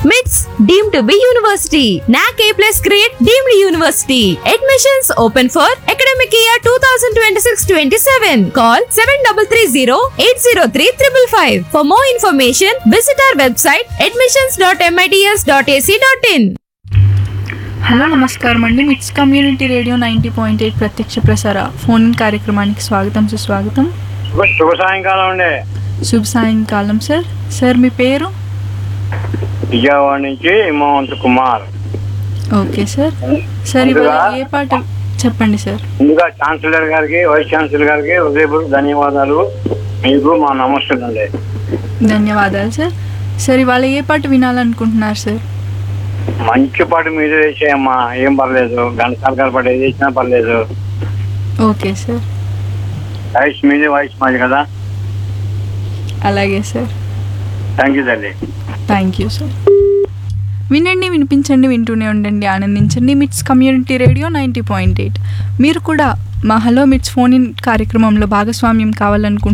MITS deemed to be university. NAC A plus grade deemed university. Admissions open for academic year 2026-27. Call 7330-803-555. For more information, visit our website admissions.mits.ac.in. Hello నమస్కారం అండి MITS community radio ninety point eight ప్రత్యక్ష ప్రసార phone కార్యక్రమానికి స్వాగతం సుస్వాగతం శుభ శుభ సాయంకాలం అండి శుభ సాయంకాలం సార్ సార్ మీ పేరు విజయవాడ నుంచి Himavanth Kumar okay sir sir ఇవాళ ఏ పాట చెప్పండి సార్ ముందుగా ఛాన్సలర్ గారికి వైస్ ఛాన్సలర్ గారికి హృదయపూర్వక ధన్యవాదాలు మీకు మా నమస్కారం అండి ధన్యవాదాలు సార్ సార్ ఇవాళ ఏ పాట వినాలనుకుంటున్నారు సార్ మంచి పాట మీరు వేసేయమ్మా ఏం పర్లేదు ఘంటసాల గారి పాట ఏది వేసినా పర్లేదు ఓకే సార్ వాయిస్ మీది వాయిస్ మాది కదా అలాగే సార్ థ్యాంక్ యూ తల్లి థ్యాంక్ యూ సార్ వినండి వినిపించండి వింటూనే ఉండండి ఆనందించండి MITS community radio ninety point eight మీరు కూడా మా హలో మిట్స్ ఫోన్ ఇన్ కార్యక్రమంలో భాగస్వామ్యం కావాలనుకుంటున్నారు